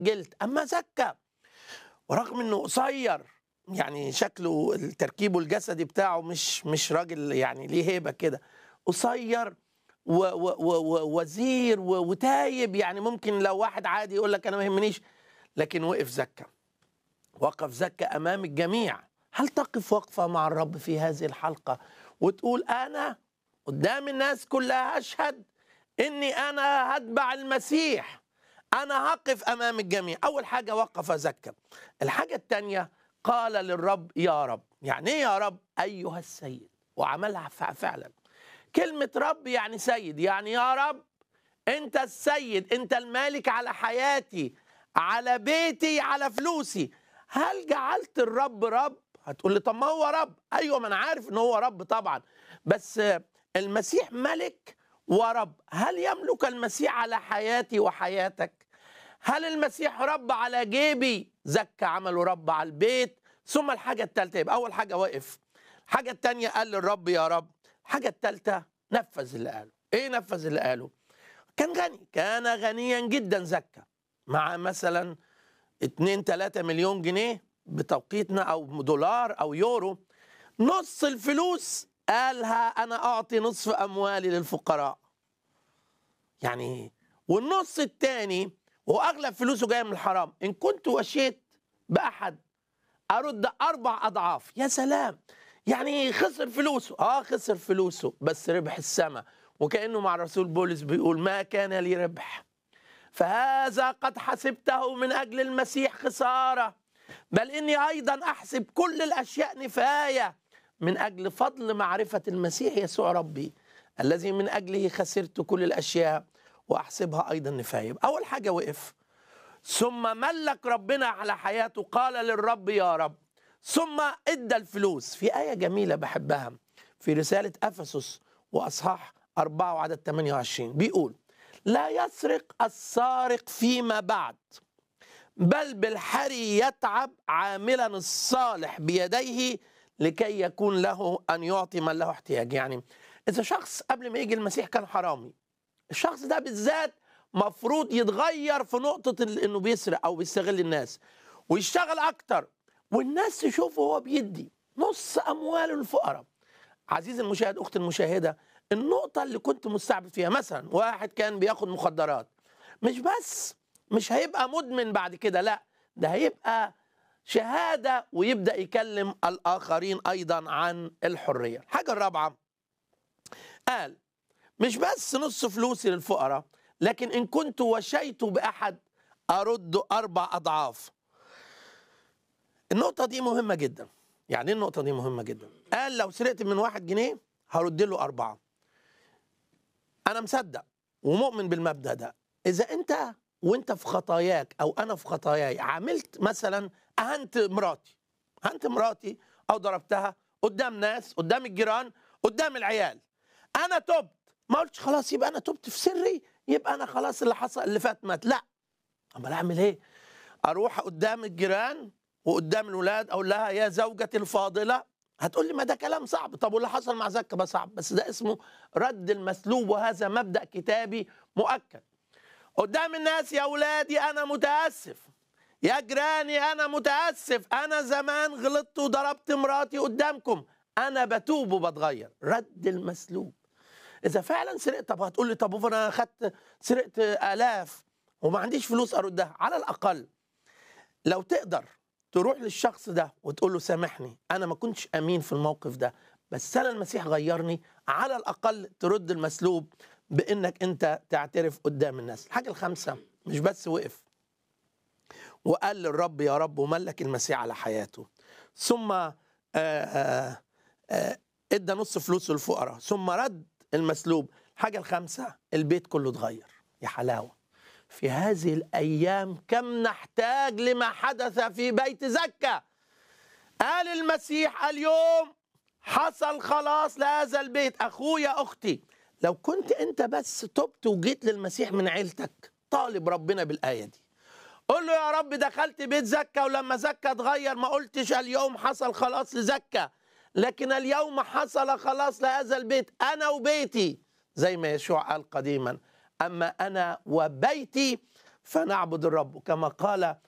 جلد اما زكى ورغم انه قصير يعني شكله التركيبه الجسدي بتاعه مش مش راجل يعني ليه هيبه كده قصير و- و- و- ووزير و- وتايب يعني ممكن لو واحد عادي يقول لك انا ما يهمنيش لكن وقف زكى وقف زكى امام الجميع هل تقف وقفه مع الرب في هذه الحلقه وتقول انا قدام الناس كلها اشهد اني انا هتبع المسيح انا هقف امام الجميع اول حاجه وقف زكى الحاجه الثانيه قال للرب يا رب يعني ايه يا رب ايها السيد وعملها ف- فعلا كلمه رب يعني سيد يعني يا رب انت السيد انت المالك على حياتي على بيتي على فلوسي هل جعلت الرب رب هتقول لي طب ما هو رب ايوه ما انا عارف ان هو رب طبعا بس المسيح ملك ورب هل يملك المسيح على حياتي وحياتك هل المسيح رب على جيبي زكى عمله رب على البيت ثم الحاجة الثالثة يبقى أول حاجة وقف الحاجة الثانية قال للرب يا رب الحاجة الثالثة نفذ اللي قاله إيه نفذ اللي قاله كان غني كان غنيا جدا زكى مع مثلا 2 3 مليون جنيه بتوقيتنا او دولار او يورو نص الفلوس قالها انا اعطي نصف اموالي للفقراء يعني والنص الثاني واغلب فلوسه جايه من الحرام ان كنت وشيت باحد ارد اربع اضعاف يا سلام يعني خسر فلوسه اه خسر فلوسه بس ربح السماء وكانه مع الرسول بولس بيقول ما كان لي ربح فهذا قد حسبته من اجل المسيح خساره بل اني ايضا احسب كل الاشياء نفايه من اجل فضل معرفه المسيح يسوع ربي الذي من اجله خسرت كل الاشياء واحسبها ايضا نفايه اول حاجه وقف ثم ملك ربنا على حياته قال للرب يا رب ثم ادى الفلوس في ايه جميله بحبها في رساله افسس واصحاح 4 وعدد 28 بيقول لا يسرق السارق فيما بعد بل بالحري يتعب عاملا الصالح بيديه لكي يكون له ان يعطي من له احتياج يعني اذا شخص قبل ما يجي المسيح كان حرامي الشخص ده بالذات مفروض يتغير في نقطة ال- انه بيسرق او بيستغل الناس ويشتغل اكتر والناس تشوفه هو بيدي نص امواله للفقراء عزيزي المشاهد اختي المشاهدة النقطة اللي كنت مستعبد فيها مثلا واحد كان بياخد مخدرات مش بس مش هيبقى مدمن بعد كده لا ده هيبقى شهادة ويبدأ يكلم الآخرين أيضا عن الحرية الحاجة الرابعة قال مش بس نص فلوسي للفقراء لكن إن كنت وشيت بأحد أرد أربع أضعاف النقطة دي مهمة جدا يعني إيه النقطة دي مهمة جدا قال لو سرقت من واحد جنيه هرد له أربعة أنا مصدق ومؤمن بالمبدأ ده إذا أنت وأنت في خطاياك أو أنا في خطاياي عملت مثلا أهنت مراتي أهنت مراتي أو ضربتها قدام ناس قدام الجيران قدام العيال أنا تبت ما قلتش خلاص يبقى أنا تبت في سري يبقى أنا خلاص اللي حصل اللي فات مات لا أمال أعمل إيه؟ أروح قدام الجيران وقدام الولاد أقول لها يا زوجتي الفاضلة هتقول لي ما ده كلام صعب طب واللي حصل مع زكا بقى صعب بس ده اسمه رد المسلوب وهذا مبدأ كتابي مؤكد قدام الناس يا أولادي أنا متأسف يا جيراني أنا متأسف أنا زمان غلطت وضربت مراتي قدامكم أنا بتوب وبتغير رد المسلوب إذا فعلا سرقت طب هتقول لي طب أنا أخدت سرقت آلاف وما عنديش فلوس أردها على الأقل لو تقدر تروح للشخص ده وتقول له سامحني انا ما كنتش امين في الموقف ده بس انا المسيح غيرني على الاقل ترد المسلوب بانك انت تعترف قدام الناس الحاجه الخامسه مش بس وقف وقال للرب يا رب وملك المسيح على حياته ثم آآ آآ آآ ادى نص فلوسه للفقراء ثم رد المسلوب الحاجه الخامسه البيت كله اتغير يا حلاوه في هذه الايام كم نحتاج لما حدث في بيت زكا قال المسيح اليوم حصل خلاص لهذا البيت اخويا اختي لو كنت انت بس تبت وجيت للمسيح من عيلتك طالب ربنا بالايه دي قول له يا رب دخلت بيت زكا ولما زكا اتغير ما قلتش اليوم حصل خلاص لزكا لكن اليوم حصل خلاص لهذا البيت انا وبيتي زي ما يشوع قال قديما اما انا وبيتي فنعبد الرب كما قال